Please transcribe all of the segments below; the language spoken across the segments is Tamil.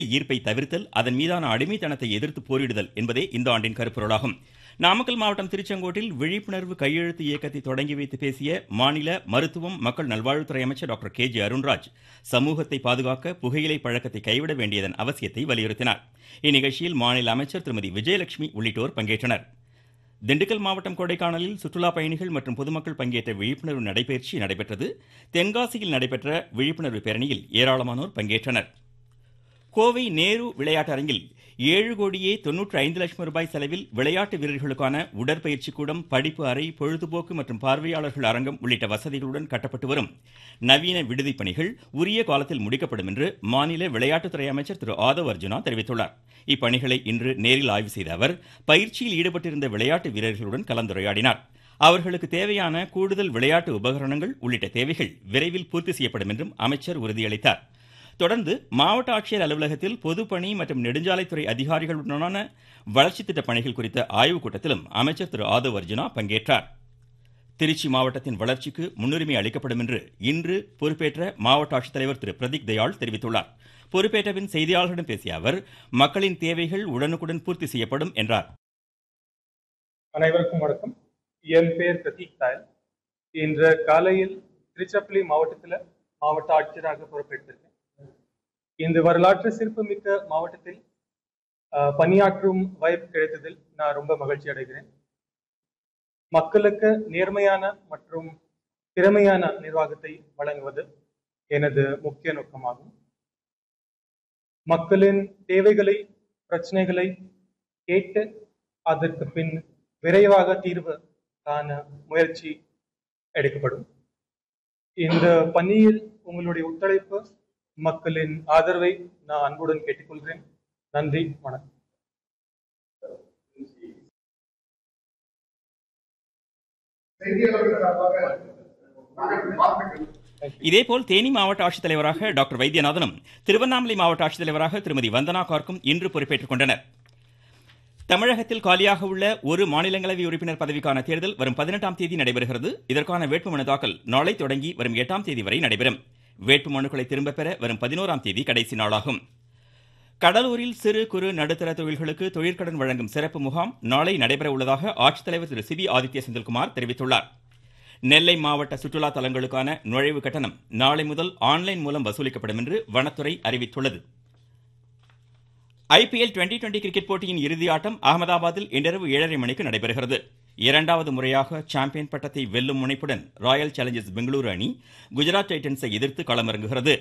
ஈர்ப்பை தவிர்த்தல் அதன் மீதான அடிமைத்தனத்தை எதிர்த்து போரிடுதல் என்பதே இந்த ஆண்டின் கருப்பொருளாகும் நாமக்கல் மாவட்டம் திருச்செங்கோட்டில் விழிப்புணர்வு கையெழுத்து இயக்கத்தை தொடங்கி வைத்து பேசிய மாநில மருத்துவம் மக்கள் நல்வாழ்வுத்துறை அமைச்சர் டாக்டர் கே ஜே அருண்ராஜ் சமூகத்தை பாதுகாக்க புகையிலை பழக்கத்தை கைவிட வேண்டியதன் அவசியத்தை வலியுறுத்தினார் இந்நிகழ்ச்சியில் மாநில அமைச்சர் திருமதி விஜயலட்சுமி உள்ளிட்டோர் பங்கேற்றனர் திண்டுக்கல் மாவட்டம் கொடைக்கானலில் சுற்றுலா பயணிகள் மற்றும் பொதுமக்கள் பங்கேற்ற விழிப்புணர்வு நடைபயிற்சி நடைபெற்றது தென்காசியில் நடைபெற்ற விழிப்புணர்வு பேரணியில் ஏராளமானோர் பங்கேற்றனர் கோவை நேரு விளையாட்டரங்கில் ஏழு கோடியே தொன்னூற்றி ஐந்து லட்சம் ரூபாய் செலவில் விளையாட்டு வீரர்களுக்கான உடற்பயிற்சி கூடம் படிப்பு அறை பொழுதுபோக்கு மற்றும் பார்வையாளர்கள் அரங்கம் உள்ளிட்ட வசதிகளுடன் கட்டப்பட்டு வரும் நவீன விடுதி பணிகள் உரிய காலத்தில் முடிக்கப்படும் என்று மாநில விளையாட்டுத்துறை அமைச்சர் திரு ஆதவ் அர்ஜுனா தெரிவித்துள்ளார் இப்பணிகளை இன்று நேரில் ஆய்வு செய்த அவர் பயிற்சியில் ஈடுபட்டிருந்த விளையாட்டு வீரர்களுடன் கலந்துரையாடினார் அவர்களுக்கு தேவையான கூடுதல் விளையாட்டு உபகரணங்கள் உள்ளிட்ட தேவைகள் விரைவில் பூர்த்தி செய்யப்படும் என்றும் அமைச்சர் உறுதியளித்தார் தொடர்ந்து மாவட்ட ஆட்சியர் அலுவலகத்தில் பொதுப்பணி மற்றும் நெடுஞ்சாலைத்துறை அதிகாரிகளுடனான வளர்ச்சி திட்ட பணிகள் குறித்த ஆய்வுக் கூட்டத்திலும் அமைச்சர் திரு ஆதவ் அர்ஜுனா பங்கேற்றார் திருச்சி மாவட்டத்தின் வளர்ச்சிக்கு முன்னுரிமை அளிக்கப்படும் என்று இன்று பொறுப்பேற்ற மாவட்ட ஆட்சித்தலைவர் திரு பிரதீக் தயாள் தெரிவித்துள்ளார் பொறுப்பேற்ற பின் செய்தியாளர்களிடம் பேசிய அவர் மக்களின் தேவைகள் உடனுக்குடன் பூர்த்தி செய்யப்படும் என்றார் அனைவருக்கும் வணக்கம் என் பெயர் பிரதீக் தாயல் இன்று காலையில் திருச்சிராப்பள்ளி மாவட்டத்தில் மாவட்ட ஆட்சியராக பொறுப்பேற்றிருக்கேன் இந்த வரலாற்று சிறப்புமிக்க மாவட்டத்தில் ஆஹ், பணியாற்றும் வாய்ப்பு கிடைத்ததில் நான் ரொம்ப மகிழ்ச்சி அடைகிறேன் மக்களுக்கு நேர்மையான மற்றும் திறமையான நிர்வாகத்தை வழங்குவது எனது முக்கிய நோக்கமாகும் மக்களின் தேவைகளை பிரச்சனைகளை கேட்டு அதற்கு பின் விரைவாக தீர்வு காண முயற்சி எடுக்கப்படும் இந்த பணியில் உங்களுடைய ஒத்துழைப்பு மக்களின் ஆதரவை நான் அன்புடன் கேட்டுக்கொள்கிறேன் நன்றி வணக்கம் செய்தியாளர்கள் சார்பாக நாங்கள் வாழ்த்துக்கள் இதேபோல் தேனி மாவட்ட ஆட்சித்தலைவராக டாக்டர் வைத்தியநாதனும் திருவண்ணாமலை மாவட்ட ஆட்சித்தலைவராக திருமதி வந்தனா கார்க்கும் இன்று பொறுப்பேற்றுக் கொண்டனர் தமிழகத்தில் காலியாக உள்ள ஒரு மாநிலங்களவை உறுப்பினர் பதவிக்கான தேர்தல் வரும் பதினெட்டாம் தேதி நடைபெறுகிறது இதற்கான வேட்புமனு தாக்கல் நாளை தொடங்கி வரும் எட்டாம் தேதி வரை நடைபெறும் வேட்புமனுக்களை திரும்பப் பெற வரும் பதினோராம் தேதி கடைசி நாளாகும் கடலூரில் சிறு குறு நடுத்தர தொழில்களுக்கு தொழிற்கடன் வழங்கும் சிறப்பு முகாம் நாளை நடைபெற உள்ளதாக ஆட்சித்தலைவர் திரு சிபி ஆதித்ய செந்தில்குமார் தெரிவித்துள்ளார் நெல்லை மாவட்ட சுற்றுலா தலங்களுக்கான நுழைவு கட்டணம் நாளை முதல் ஆன்லைன் மூலம் வசூலிக்கப்படும் என்று வனத்துறை அறிவித்துள்ளது ஐபிஎல் டுவெண்டி டுவெண்டி கிரிக்கெட் போட்டியின் இறுதி ஆட்டம் அகமதாபாத்தில் இன்றிரவு ஏழரை மணிக்கு நடைபெறுகிறது இரண்டாவது முறையாக சாம்பியன் பட்டத்தை வெல்லும் முனைப்புடன் ராயல் சேலஞ்சர்ஸ் பெங்களூரு அணி குஜராத் டைட்டன்ஸை எதிர்த்து களமிறங்குகிறது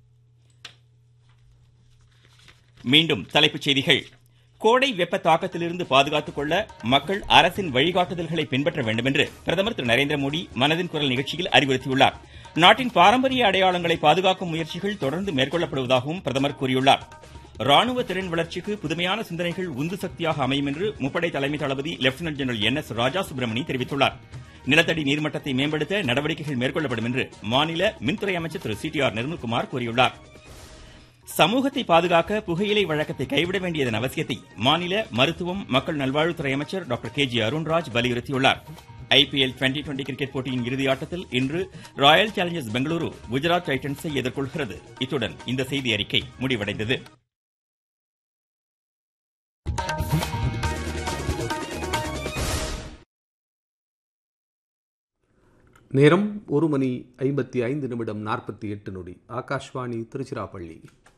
மீண்டும் தலைப்புச் செய்திகள் கோடை வெப்ப தாக்கத்திலிருந்து பாதுகாத்துக் கொள்ள மக்கள் அரசின் வழிகாட்டுதல்களை பின்பற்ற வேண்டும் என்று பிரதமர் திரு நரேந்திர மோடி மனதின் குரல் நிகழ்ச்சியில் அறிவுறுத்தியுள்ளார் நாட்டின் பாரம்பரிய அடையாளங்களை பாதுகாக்கும் முயற்சிகள் தொடர்ந்து மேற்கொள்ளப்படுவதாகவும் பிரதமர் கூறியுள்ளார் ராணுவ திறன் வளர்ச்சிக்கு புதுமையான சிந்தனைகள் உந்து சக்தியாக அமையும் என்று முப்படை தலைமை தளபதி lieutenant general N S Raja Subramani தெரிவித்துள்ளார் நிலத்தடி நீர்மட்டத்தை மேம்படுத்த நடவடிக்கைகள் மேற்கொள்ளப்படும் என்று மாநில மின்துறை அமைச்சர் Thiru C T R Nirmalkumar கூறியுள்ளார் சமூகத்தை பாதுகாக்க புகையிலை வழக்கத்தை கைவிட வேண்டியதன் அவசியத்தை மாநில மருத்துவம் மக்கள் நல்வாழ்வுத்துறை அமைச்சர் டாக்டர் கே ஜி அருண்ராஜ் வலியுறுத்தியுள்ளார் ஐபிஎல் டுவெண்டி டுவெண்டி கிரிக்கெட் போட்டியின் இறுதி ஆட்டத்தில் இன்று ராயல் சேலஞ்சர்ஸ் பெங்களூரு குஜராத் டைட்டன்ஸை எதிர்கொள்கிறது இத்துடன் இந்த செய்தி அறிக்கை முடிவடைந்தது நேரம் ஒரு மணி ஐம்பத்தி ஐந்து நிமிடம் நாற்பத்தி எட்டு நொடி ஆகாஷ்வாணி திருச்சிராப்பள்ளி